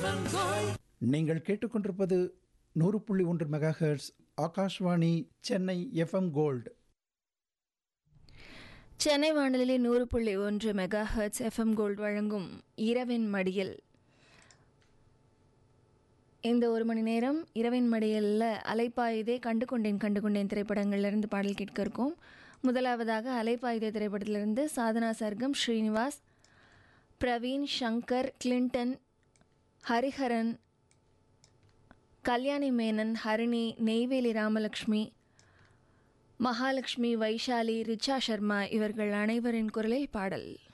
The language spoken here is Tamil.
நீங்கள் கேட்டுக்கொண்டிருப்பது நூறு புள்ளி ஒன்று megahertz Akashvani Chennai FM gold Chennai வானொலி நூறு புள்ளி ஒன்று மெகா ஹெர்ட்ஸ் எஃப்எம் கோல்ட் வழங்கும் இரவின் மடியில் இந்த ஒரு மணி நேரம் இரவின் மடியலில் அலைப்பாயுதே கண்டு கொண்டேன் கண்டு கொண்டேன் திரைப்படங்கள்லேருந்து பாடல் கேட்க இருக்கோம் முதலாவதாக அலைப்பாயுதே திரைப்படத்திலிருந்து சாதனா சர்க்கம் ஸ்ரீனிவாஸ் பிரவீன் சங்கர் கிளின்டன் ஹரிஹரன் கல்யாணி மேனன் ஹரிணி நெய்வேலி ராமலக்ஷ்மி மகாலட்சுமி வைஷாலி ரிச்சா சர்மா இவர்கள் அனைவரின் குரலில் பாடல்